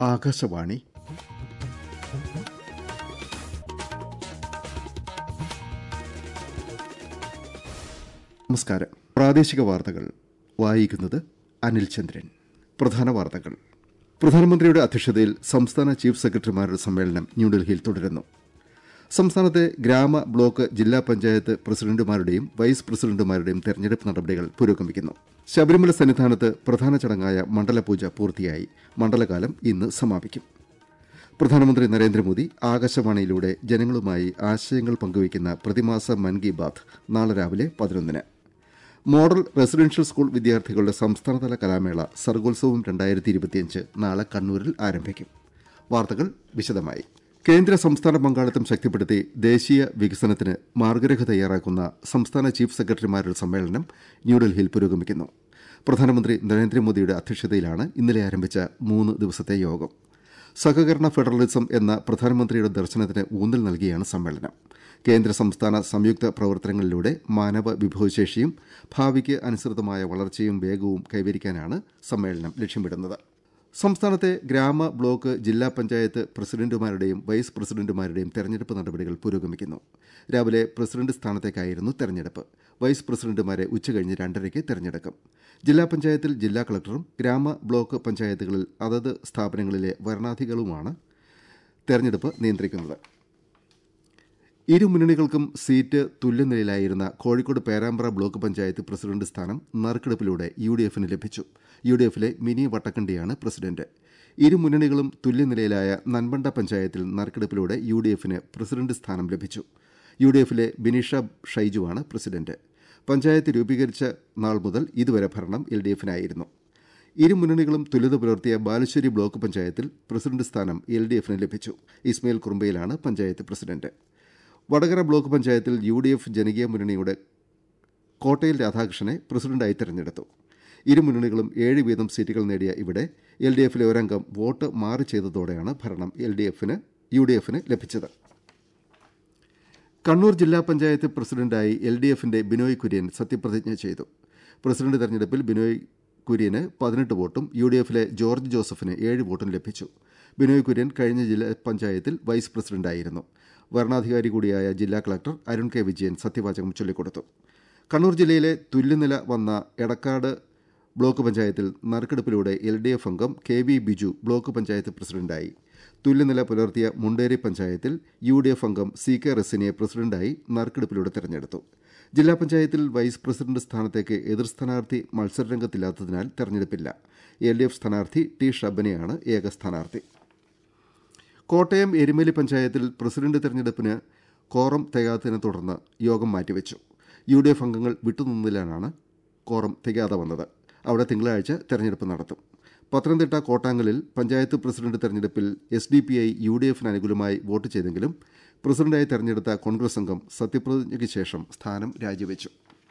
ആകാശവാണി നമസ്കാരം പ്രാദേശിക വാർത്തകൾ വായിക്കുന്നത് അനിൽ ചന്ദ്രൻ പ്രധാന വാർത്തകൾ പ്രധാനമന്ത്രിയുടെ അധ്യക്ഷതയിൽ സംസ്ഥാന ചീഫ് സെക്രട്ടറിമാരുടെ സമ്മേളനം ന്യൂഡൽഹിയിൽ തുടരുന്നു സംസ്ഥാനത്തെ ഗ്രാമ ബ്ലോക്ക് ജില്ലാ പഞ്ചായത്ത് പ്രസിഡന്റുമാരുടെയും വൈസ് പ്രസിഡന്റുമാരുടെയും തെരഞ്ഞെടുപ്പ് നടപടികൾ പുരോഗമിക്കുന്നു ശബരിമല സന്നിധാനത്ത് പ്രധാന ചടങ്ങായ മണ്ഡലപൂജ പൂർത്തിയായി മണ്ഡലകാലം ഇന്ന് സമാപിക്കും പ്രധാനമന്ത്രി നരേന്ദ്രമോദി ആകാശവാണിയിലൂടെ ജനങ്ങളുമായി ആശയങ്ങൾ പങ്കുവയ്ക്കുന്ന പ്രതിമാസ മൻ കി ബാത്ത് നാളെ രാവിലെ പതിനൊന്നിന് മോഡൽ റെസിഡൻഷ്യൽ സ്കൂൾ വിദ്യാർത്ഥികളുടെ സംസ്ഥാനതല കലാമേള സർഗോത്സവം രണ്ടായിരത്തി ഇരുപത്തിയഞ്ച് നാളെ കണ്ണൂരിൽ ആരംഭിക്കും വാർത്തകൾ വിശദമായി കേന്ദ്ര സംസ്ഥാന പങ്കാളിത്തം ശക്തിപ്പെടുത്തി ദേശീയ വികസനത്തിന് മാർഗരേഖ തയ്യാറാക്കുന്ന സംസ്ഥാന ചീഫ് സെക്രട്ടറിമാരുടെ സമ്മേളനം ന്യൂഡൽഹിയിൽ പുരോഗമിക്കുന്നു പ്രധാനമന്ത്രി നരേന്ദ്രമോദിയുടെ അധ്യക്ഷതയിലാണ് ഇന്നലെ ആരംഭിച്ച മൂന്ന് ദിവസത്തെ യോഗം സഹകരണ ഫെഡറലിസം എന്ന പ്രധാനമന്ത്രിയുടെ ദർശനത്തിന് ഊന്നൽ നൽകിയാണ് സമ്മേളനം കേന്ദ്ര സംസ്ഥാന സംയുക്ത പ്രവർത്തനങ്ങളിലൂടെ മാനവ വിഭവശേഷിയും ഭാവിക്ക് അനുസൃതമായ വളർച്ചയും വേഗവും കൈവരിക്കാനാണ് സമ്മേളനം ലക്ഷ്യമിടുന്നത് സംസ്ഥാനത്തെ ഗ്രാമ ബ്ലോക്ക് ജില്ലാ പഞ്ചായത്ത് പ്രസിഡന്റുമാരുടെയും വൈസ് പ്രസിഡന്റുമാരുടെയും തെരഞ്ഞെടുപ്പ് നടപടികൾ പുരോഗമിക്കുന്നു രാവിലെ പ്രസിഡന്റ് സ്ഥാനത്തേക്കായിരുന്നു തെരഞ്ഞെടുപ്പ് വൈസ് പ്രസിഡന്റുമാരെ ഉച്ചകഴിഞ്ഞ് രണ്ടരയ്ക്ക് തെരഞ്ഞെടുക്കും ജില്ലാ പഞ്ചായത്തിൽ ജില്ലാ കളക്ടറും ഗ്രാമ ബ്ലോക്ക് പഞ്ചായത്തുകളിൽ അതത് സ്ഥാപനങ്ങളിലെ വരണാധികളുമാണ് തെരഞ്ഞെടുപ്പ് നിയന്ത്രിക്കുന്നത് ഇരു മുന്നണികൾക്കും സീറ്റ് തുല്യനിലയിലായിരുന്ന കോഴിക്കോട് പേരാമ്പ്ര ബ്ലോക്ക് പഞ്ചായത്ത് പ്രസിഡന്റ് സ്ഥാനം നറുക്കെടുപ്പിലൂടെ യു ഡി എഫിന് ലഭിച്ചു യു ഡി എഫിലെ മിനി വട്ടക്കണ്ടിയാണ് പ്രസിഡന്റ് ഇരു മുന്നണികളും തുല്യനിലയിലായ നൻപണ്ട പഞ്ചായത്തിൽ നറുക്കെടുപ്പിലൂടെ യു ഡി എഫിന് പ്രസിഡന്റ് സ്ഥാനം ലഭിച്ചു യു ഡി എഫിലെ ബിനീഷ ഷൈജുവാണ് പ്രസിഡന്റ് പഞ്ചായത്ത് രൂപീകരിച്ച നാൾ മുതൽ ഇതുവരെ ഭരണം എൽ ഡി എഫിനായിരുന്നു ഇരു മുന്നണികളും തുല്യത പുലർത്തിയ ബാലുശ്ശേരി ബ്ലോക്ക് പഞ്ചായത്തിൽ പ്രസിഡന്റ് സ്ഥാനം എൽ ഡി എഫിന് ലഭിച്ചു ഇസ്മയിൽ കുറുമ്പയിലാണ് പഞ്ചായത്ത് പ്രസിഡന്റ് വടകര ബ്ലോക്ക് പഞ്ചായത്തിൽ യു ഡി എഫ് ജനകീയ മുന്നണിയുടെ കോട്ടയിൽ രാധാകൃഷ്ണനെ പ്രസിഡന്റായി തെരഞ്ഞെടുത്തു ഇരു മുന്നണികളും ഏഴ് വീതം സീറ്റുകൾ നേടിയ ഇവിടെ എൽ ഡി എഫിലെ ഒരംഗം വോട്ട് മാറി ചെയ്തതോടെയാണ് ഭരണം എൽ ഡി എഫിന് യു ഡി എഫിന് ലഭിച്ചത് കണ്ണൂർ ജില്ലാ പഞ്ചായത്ത് പ്രസിഡന്റായി എൽ ഡി എഫിന്റെ ബിനോയ് കുര്യൻ സത്യപ്രതിജ്ഞ ചെയ്തു പ്രസിഡന്റ് തെരഞ്ഞെടുപ്പിൽ ബിനോയ് കുര്യന് പതിനെട്ട് വോട്ടും യു ഡി എഫിലെ ജോർജ് ജോസഫിന് ഏഴ് വോട്ടും ലഭിച്ചു ബിനോയ് കുര്യൻ കഴിഞ്ഞ ജില്ലാ പഞ്ചായത്തിൽ വൈസ് പ്രസിഡന്റായിരുന്നു വരണാധികാരി കൂടിയായ ജില്ലാ കളക്ടർ അരുൺ കെ വിജയൻ സത്യവാചകം ചൊല്ലിക്കൊടുത്തു കണ്ണൂർ ജില്ലയിലെ തുല്യനില വന്ന എടക്കാട് ബ്ലോക്ക് പഞ്ചായത്തിൽ നറുക്കെടുപ്പിലൂടെ എൽ ഡി എഫ് അംഗം K V Biju block panchayat പ്രസിഡന്റായി തുല്യനില പുലർത്തിയ മുണ്ടേരി പഞ്ചായത്തിൽ യു ഡി എഫ് അംഗം സി കെ റസിനെ പ്രസിഡന്റായി നറുക്കെടുപ്പിലൂടെ തെരഞ്ഞെടുത്തു ജില്ലാ പഞ്ചായത്തിൽ വൈസ് പ്രസിഡന്റ് സ്ഥാനത്തേക്ക് എതിർ സ്ഥാനാർത്ഥി മത്സരരംഗത്തില്ലാത്തതിനാൽ തെരഞ്ഞെടുപ്പില്ല എൽ ഡി എഫ് സ്ഥാനാർത്ഥി ടി ഷബനെയാണ് ഏക സ്ഥാനാർത്ഥി കോട്ടയം എരുമേലി പഞ്ചായത്തിൽ പ്രസിഡന്റ് തെരഞ്ഞെടുപ്പിന് കോറം തികയാത്തതിനെ തുടർന്ന് യോഗം മാറ്റിവെച്ചു യു ഡി എഫ് അംഗങ്ങൾ വിട്ടുനിന്നതിലാണ് കോറം തികയാതെ വന്നത് അവിടെ തിങ്കളാഴ്ച തെരഞ്ഞെടുപ്പ് നടത്തും പത്തനംതിട്ട കോട്ടാങ്ങലിൽ പഞ്ചായത്ത് പ്രസിഡന്റ് തെരഞ്ഞെടുപ്പിൽ S D P I U D എഫിന് അനുകൂലമായി വോട്ട് ചെയ്തെങ്കിലും പ്രസിഡന്റായി തെരഞ്ഞെടുത്ത കോൺഗ്രസ് അംഗം സത്യപ്രതിജ്ഞയ്ക്ക് ശേഷം സ്ഥാനം രാജിവെച്ചു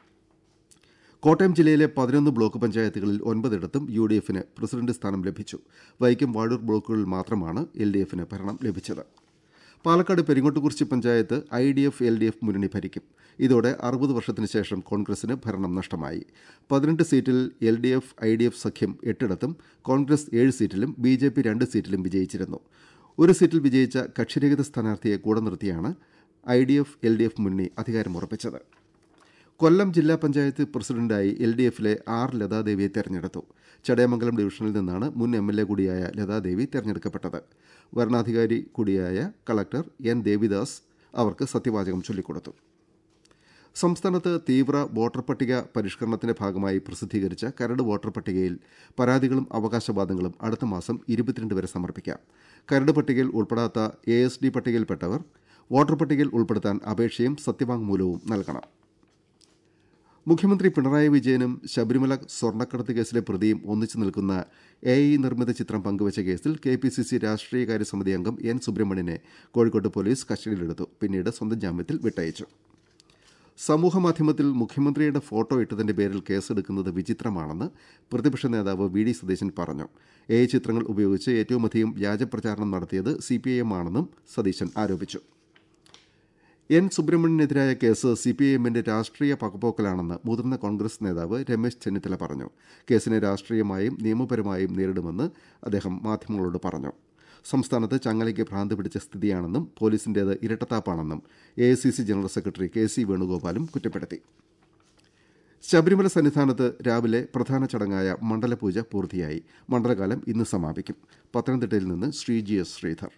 കോട്ടയം ജില്ലയിലെ പതിനൊന്ന് ബ്ലോക്ക് പഞ്ചായത്തുകളിൽ ഒൻപതിടത്തും യു ഡി എഫിന് പ്രസിഡന്റ് സ്ഥാനം ലഭിച്ചു വൈക്കം വാഴൂർ ബ്ലോക്കുകളിൽ മാത്രമാണ് എൽ ഡി എഫിന് ഭരണം ലഭിച്ചത് Palakkad Peringottukurichi panchayat I D F L D F മുന്നണി ഭരിക്കും ഇതോടെ അറുപത് വർഷത്തിന് ശേഷം കോൺഗ്രസിന് ഭരണം നഷ്ടമായി പതിനെട്ട് സീറ്റിൽ L D F I D F സഖ്യം എട്ടിടത്തും കോൺഗ്രസ് ഏഴ് സീറ്റിലും ബി ജെ പി രണ്ട് സീറ്റിലും വിജയിച്ചിരുന്നു ഒരു സീറ്റിൽ വിജയിച്ച കക്ഷിരഹിത സ്ഥാനാർത്ഥിയെ കൂടെ നിർത്തിയാണ് I D F L D F മുന്നണി അധികാരമുറപ്പിച്ചത് കൊല്ലം ജില്ലാ പഞ്ചായത്ത് പ്രസിഡന്റായി എൽ ഡി എഫിലെ ആർ ലതാദേവിയെ തെരഞ്ഞെടുത്തു ചടയമംഗലം ഡിവിഷനിൽ നിന്നാണ് മുൻ എം എൽ എ കൂടിയായ ലതാദേവി തെരഞ്ഞെടുക്കപ്പെട്ടത് വരണാധികാരി കൂടിയായ കളക്ടർ എൻ ദേവിദാസ് അവർക്ക് സത്യവാചകം ചൊല്ലിക്കൊടുത്തു സംസ്ഥാനത്ത് തീവ്ര വോട്ടർ പട്ടിക പരിഷ്കരണത്തിന്റെ ഭാഗമായി പ്രസിദ്ധീകരിച്ച കരട് വോട്ടർ പട്ടികയിൽ പരാതികളും അവകാശവാദങ്ങളും അടുത്ത മാസം ഇരുപത്തിരണ്ട് വരെ സമർപ്പിക്കാം കരട് പട്ടികയിൽ ഉൾപ്പെടാത്ത എ എസ് ഡി പട്ടികയിൽപ്പെട്ടവർ വോട്ടർ പട്ടികയിൽ ഉൾപ്പെടുത്താൻ അപേക്ഷയും സത്യവാങ്മൂലവും നൽകണം മുഖ്യമന്ത്രി പിണറായി വിജയനും ശബരിമല സ്വർണ്ണക്കടത്ത് കേസിലെ പ്രതിയും ഒന്നിച്ചു നിൽക്കുന്ന എ ഐ നിർമ്മിത ചിത്രം പങ്കുവച്ച കേസിൽ കെ പി സി സി രാഷ്ട്രീയകാര്യ സമിതി അംഗം എൻ സുബ്രഹ്മണ്യനെ കോഴിക്കോട്ട് പോലീസ് കസ്റ്റഡിയിലെടുത്തു പിന്നീട് സ്വന്തം ജാമ്യത്തിൽ വിട്ടയച്ചു സമൂഹമാധ്യമത്തിൽ മുഖ്യമന്ത്രിയുടെ ഫോട്ടോ ഇട്ടതിന്റെ പേരിൽ കേസെടുക്കുന്നത് വിചിത്രമാണെന്ന് പ്രതിപക്ഷ നേതാവ് വി ഡി സതീശൻ പറഞ്ഞു എ ഐ ചിത്രങ്ങൾ ഉപയോഗിച്ച് ഏറ്റവുമധികം വ്യാജപ്രചാരണം നടത്തിയത് സി പി ഐ എം ആണെന്നും സതീശൻ ആരോപിച്ചു എൻ സുബ്രഹ്മണ്യനെതിരായ കേസ് സി പി ഐ എമ്മിന്റെ രാഷ്ട്രീയ പകപോക്കലാണെന്ന് മുതിർന്ന കോൺഗ്രസ് നേതാവ് രമേശ് ചെന്നിത്തല പറഞ്ഞു കേസിനെ രാഷ്ട്രീയമായും നിയമപരമായും നേരിടുമെന്ന് അദ്ദേഹം മാധ്യമങ്ങളോട് പറഞ്ഞു സംസ്ഥാനത്ത് ചങ്ങലയ്ക്ക് ഭ്രാന്ത് പിടിച്ച സ്ഥിതിയാണെന്നും പോലീസിന്റേത് ഇരട്ടത്താപ്പാണെന്നും A general secretary K C വേണുഗോപാലും കുറ്റപ്പെടുത്തി ശബരിമല സന്നിധാനത്ത് രാവിലെ പ്രധാന ചടങ്ങായ മണ്ഡലപൂജ പൂർത്തിയായി മണ്ഡലകാലം ഇന്ന് സമാപിക്കും പത്തനംതിട്ടയിൽ നിന്ന് ശ്രീജി എസ് ശ്രീധർ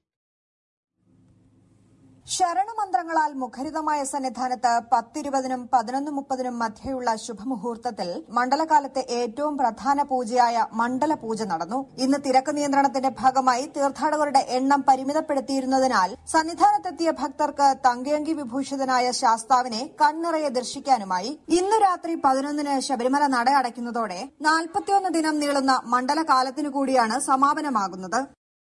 ശരണമന്ത്രങ്ങളാൽ മുഖരിതമായ സന്നിധാനത്ത് പത്തിരുപതിനും പതിനൊന്ന് മുപ്പതിനും മധ്യയുള്ള ശുഭമുഹൂർത്തത്തിൽ മണ്ഡലകാലത്തെ ഏറ്റവും പ്രധാന പൂജയായ മണ്ഡല പൂജ നടന്നു ഇന്ന് തിരക്ക് നിയന്ത്രണത്തിന്റെ ഭാഗമായി തീർത്ഥാടകരുടെ എണ്ണം പരിമിതപ്പെടുത്തിയിരുന്നതിനാൽ സന്നിധാനത്തെത്തിയ ഭക്തർക്ക് തങ്കയങ്കി വിഭൂഷിതനായ ശാസ്താവിനെ കണ്ണിറയെ ദർശിക്കാനുമായി ഇന്ന് രാത്രി പതിനൊന്നിന് ശബരിമല നട അടയ്ക്കുന്നതോടെ നാൽപ്പത്തിയൊന്ന് ദിനം നീളുന്ന മണ്ഡലകാലത്തിനു കൂടിയാണ് സമാപനമാകുന്നത്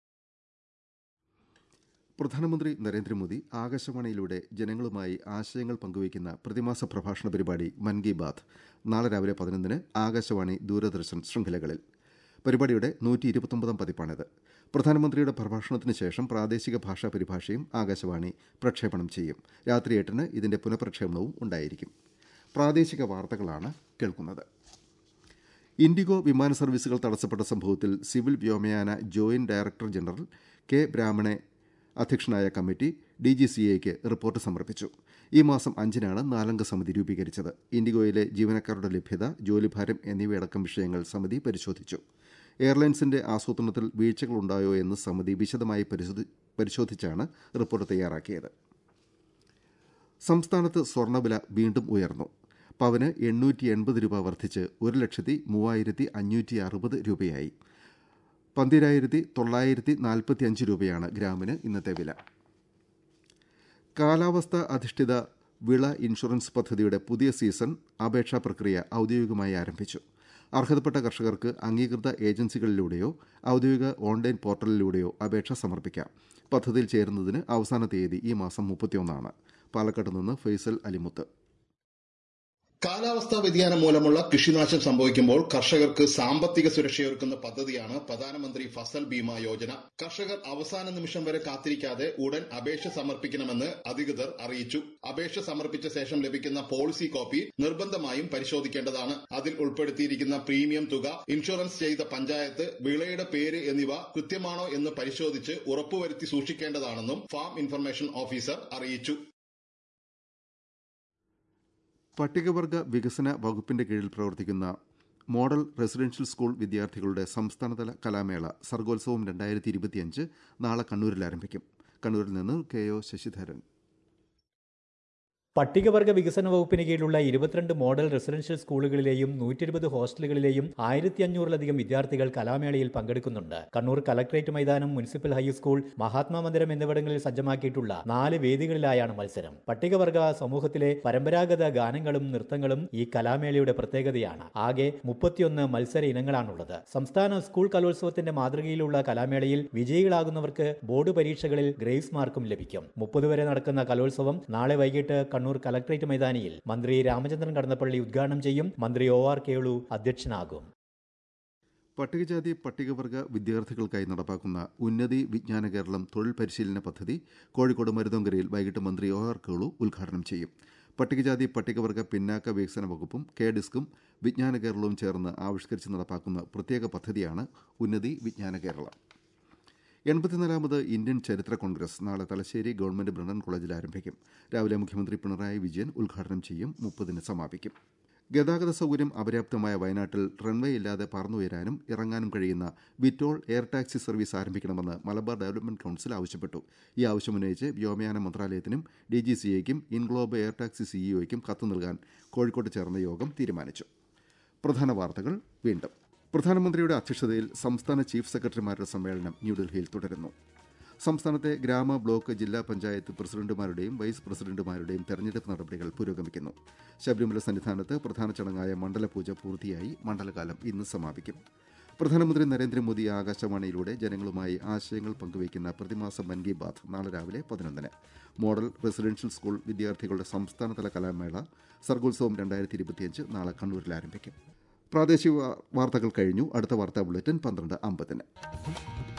പ്രധാനമന്ത്രി നരേന്ദ്രമോദി ആകാശവാണിയിലൂടെ ജനങ്ങളുമായി ആശയങ്ങൾ പങ്കുവയ്ക്കുന്ന പ്രതിമാസ പ്രഭാഷണ പരിപാടി മൻ കി ബാത് നാളെ രാവിലെ പതിനൊന്നിന് ആകാശവാണി ദൂരദർശൻ ശൃംഖലകളിൽ പരിപാടിയുടെ നൂറ്റി ഇരുപത്തൊമ്പതാം പതിപ്പാണിത് പ്രധാനമന്ത്രിയുടെ പ്രഭാഷണത്തിന് ശേഷം പ്രാദേശിക ഭാഷാ പരിഭാഷയും ആകാശവാണി പ്രക്ഷേപണം ചെയ്യും രാത്രി എട്ടിന് ഇതിന്റെ പുനഃപ്രക്ഷേപണവും ഉണ്ടായിരിക്കും പ്രാദേശിക വാർത്തകളാണ് കേൾക്കുന്നത് ഇൻഡിഗോ വിമാന സർവീസുകൾ തടസ്സപ്പെട്ട സംഭവത്തിൽ സിവിൽ വ്യോമയാന ജോയിന്റ് ഡയറക്ടർ ജനറൽ കെ ബ്രാഹ്മണെ അധ്യക്ഷനായ കമ്മിറ്റി ഡി ജി സി എക്ക് റിപ്പോർട്ട് സമർപ്പിച്ചു ഈ മാസം അഞ്ചിനാണ് നാലംഗ സമിതി രൂപീകരിച്ചത് ഇൻഡിഗോയിലെ ജീവനക്കാരുടെ ലഭ്യത ജോലിഭാരം എന്നിവയടക്കം വിഷയങ്ങൾ സമിതി പരിശോധിച്ചു എയർലൈൻസിന്റെ ആസൂത്രണത്തിൽ വീഴ്ചകളുണ്ടായോ എന്ന് സമിതി വിശദമായി പരിശോധിച്ചാണ് റിപ്പോർട്ട് തയ്യാറാക്കിയത് സംസ്ഥാനത്ത് സ്വർണ്ണവില വീണ്ടും ഉയർന്നു പവന് എണ്ണൂറ്റി എൺപത് രൂപ വർദ്ധിച്ച് ഒരു ലക്ഷത്തി മൂവായിരത്തി അഞ്ഞൂറ്റി അറുപത് രൂപയായി പന്തിരായിരത്തി തൊള്ളായിരത്തി നാൽപ്പത്തി അഞ്ച് രൂപയാണ് ഗ്രാമിന് ഇന്നത്തെ വില കാലാവസ്ഥ അധിഷ്ഠിത വിള ഇൻഷുറൻസ് പദ്ധതിയുടെ പുതിയ സീസൺ അപേക്ഷാ പ്രക്രിയ ഔദ്യോഗികമായി ആരംഭിച്ചു അർഹതപ്പെട്ട കർഷകർക്ക് അംഗീകൃത ഏജൻസികളിലൂടെയോ ഔദ്യോഗിക ഓൺലൈൻ പോർട്ടലിലൂടെയോ അപേക്ഷ സമർപ്പിക്കാം പദ്ധതിയിൽ ചേരുന്നതിന് അവസാന തീയതി ഈ മാസം മുപ്പത്തിയൊന്നാണ് പാലക്കാട്ട് നിന്ന് ഫൈസൽ അലിമുത്ത് കാലാവസ്ഥാ വ്യതിയാനം മൂലമുള്ള കൃഷിനാശം സംഭവിക്കുമ്പോൾ കർഷകർക്ക് സാമ്പത്തിക സുരക്ഷയൊരുക്കുന്ന പദ്ധതിയാണ് പ്രധാനമന്ത്രി ഫസൽ ബീമ യോജന കർഷകർ അവസാന നിമിഷം വരെ കാത്തിരിക്കാതെ ഉടൻ അപേക്ഷ സമർപ്പിക്കണമെന്ന് അധികൃതർ അറിയിച്ചു അപേക്ഷ സമർപ്പിച്ച ശേഷം ലഭിക്കുന്ന പോളിസി കോപ്പി നിർബന്ധമായും പരിശോധിക്കേണ്ടതാണ് അതിൽ ഉൾപ്പെടുത്തിയിരിക്കുന്ന പ്രീമിയം തുക ഇൻഷുറൻസ് ചെയ്ത പഞ്ചായത്ത് വിളയുടെ പേര് എന്നിവ കൃത്യമാണോ എന്ന് പരിശോധിച്ച് ഉറപ്പുവരുത്തി സൂക്ഷിക്കേണ്ടതാണെന്നും ഫാം ഇൻഫർമേഷൻ ഓഫീസർ അറിയിച്ചു പട്ടികവർഗ വികസന വകുപ്പിന്റെ കീഴിൽ പ്രവർത്തിക്കുന്ന മോഡൽ റെസിഡൻഷ്യൽ സ്കൂൾ വിദ്യാർത്ഥികളുടെ സംസ്ഥാനതല കലാമേള സർഗോത്സവം രണ്ടായിരത്തി ഇരുപത്തിയഞ്ച് നാളെ കണ്ണൂരിൽ ആരംഭിക്കും കണ്ണൂരിൽ നിന്ന് കെ ഒ ശശിധരൻ പട്ടികവർഗ വികസന വകുപ്പിന് കീഴിലുള്ള ഇരുപത്തിരണ്ട് മോഡൽ റെസിഡൻഷ്യൽ സ്കൂളുകളിലെയും നൂറ്റി ഇരുപത് ഹോസ്റ്റലുകളിലെയും ആയിരത്തി അഞ്ഞൂറിലധികം വിദ്യാർത്ഥികൾ കലാമേളയിൽ പങ്കെടുക്കുന്നുണ്ട് കണ്ണൂർ കലക്ട്രേറ്റ് മൈതാനം മുനിസിപ്പൽ ഹൈസ്കൂൾ മഹാത്മാ മന്ദിരം എന്നിവിടങ്ങളിൽ സജ്ജമാക്കിയിട്ടുള്ള നാല് വേദികളിലായാണ് മത്സരം പട്ടികവർഗ സമൂഹത്തിലെ പരമ്പരാഗത ഗാനങ്ങളും നൃത്തങ്ങളും ഈ കലാമേളയുടെ പ്രത്യേകതയാണ് ആകെ മുപ്പത്തിയൊന്ന് മത്സര ഇനങ്ങളാണുള്ളത് സംസ്ഥാന സ്കൂൾ കലോത്സവത്തിന്റെ മാതൃകയിലുള്ള കലാമേളയിൽ വിജയികളാകുന്നവർക്ക് ബോർഡ് പരീക്ഷകളിൽ ഗ്രേസ് മാർക്കും ലഭിക്കും മുപ്പത് വരെ നടക്കുന്ന കലോത്സവം നാളെ വൈകിട്ട് കണ്ണൂർ കലക്ട്രേറ്റ് മൈതാനിയിൽ മന്ത്രി രാമചന്ദ്രൻ കടന്നപ്പള്ളി ഉദ്ഘാടനം ചെയ്യും മന്ത്രി ഒ ആർ കേളു അധ്യക്ഷനാകും പട്ടികജാതി പട്ടികവർഗ വിദ്യാർത്ഥികൾക്കായി നടപ്പാക്കുന്ന ഉന്നതി വിജ്ഞാന കേരളം തൊഴിൽ പരിശീലന പദ്ധതി കോഴിക്കോട് മരുതോങ്കരയിൽ വൈകിട്ട് മന്ത്രി ഒ ആർ കേളു ഉദ്ഘാടനം ചെയ്യും പട്ടികജാതി പട്ടികവർഗ പിന്നാക്ക വികസന വകുപ്പും കെ ഡിസ്കും വിജ്ഞാന കേരളവും ചേർന്ന് ആവിഷ്കരിച്ച് നടപ്പാക്കുന്ന പ്രത്യേക പദ്ധതിയാണ് ഉന്നതി വിജ്ഞാന കേരളം എൺപത്തിനാലാമത് ഇന്ത്യൻ ചരിത്ര കോൺഗ്രസ് നാളെ തലശ്ശേരി ഗവൺമെന്റ് ബ്രണ്ണൻ കോളേജിൽ ആരംഭിക്കും രാവിലെ മുഖ്യമന്ത്രി പിണറായി വിജയൻ ഉദ്ഘാടനം ചെയ്യും മുപ്പതിന് സമാപിക്കും ഗതാഗത സൗകര്യം അപര്യാപ്തമായ വയനാട്ടിൽ റൺവേ ഇല്ലാതെ പറന്നുയരാനും ഇറങ്ങാനും കഴിയുന്ന വിറ്റോൾ എയർ ടാക്സി സർവീസ് ആരംഭിക്കണമെന്ന് മലബാർ ഡെവലപ്മെന്റ് കൌൺസിൽ ആവശ്യപ്പെട്ടു ഈ ആവശ്യമുന്നയിച്ച് വ്യോമയാന മന്ത്രാലയത്തിനും ഡി ജി സി എക്കും ഇൻഗ്ലോബ് എയർ ടാക്സി സിഇഒയ്ക്കും കത്ത് നൽകാൻ കോഴിക്കോട്ട് ചേർന്ന യോഗം തീരുമാനിച്ചു പ്രധാന വാർത്തകൾ വീണ്ടും പ്രധാനമന്ത്രിയുടെ അധ്യക്ഷതയിൽ സംസ്ഥാന ചീഫ് സെക്രട്ടറിമാരുടെ സമ്മേളനം ന്യൂഡൽഹിയിൽ തുടരുന്നു സംസ്ഥാനത്തെ ഗ്രാമ ബ്ലോക്ക് ജില്ലാ പഞ്ചായത്ത് പ്രസിഡന്റുമാരുടെയും വൈസ് പ്രസിഡന്റുമാരുടെയും തെരഞ്ഞെടുപ്പ് നടപടികൾ പുരോഗമിക്കുന്നു ശബരിമല സന്നിധാനത്ത് പ്രധാന ചടങ്ങായ മണ്ഡലപൂജ പൂർത്തിയായി മണ്ഡലകാലം ഇന്ന് സമാപിക്കും പ്രധാനമന്ത്രി നരേന്ദ്രമോദി ആകാശവാണിയിലൂടെ ജനങ്ങളുമായി ആശയങ്ങൾ പങ്കുവയ്ക്കുന്ന പ്രതിമാസ മൻ കി ബാത് നാളെ രാവിലെ പതിനൊന്നിന് മോഡൽ റെസിഡൻഷ്യൽ സ്കൂൾ വിദ്യാർത്ഥികളുടെ സംസ്ഥാനതല കലാമേള സർഗോത്സവം രണ്ടായിരത്തി ഇരുപത്തിയഞ്ച് നാളെ കണ്ണൂരിൽ ആരംഭിക്കും പ്രാദേശിക വാർത്തകൾ കഴിഞ്ഞു അടുത്ത വാർത്താ ബുള്ളറ്റിൻ പന്ത്രണ്ട് അമ്പതിന്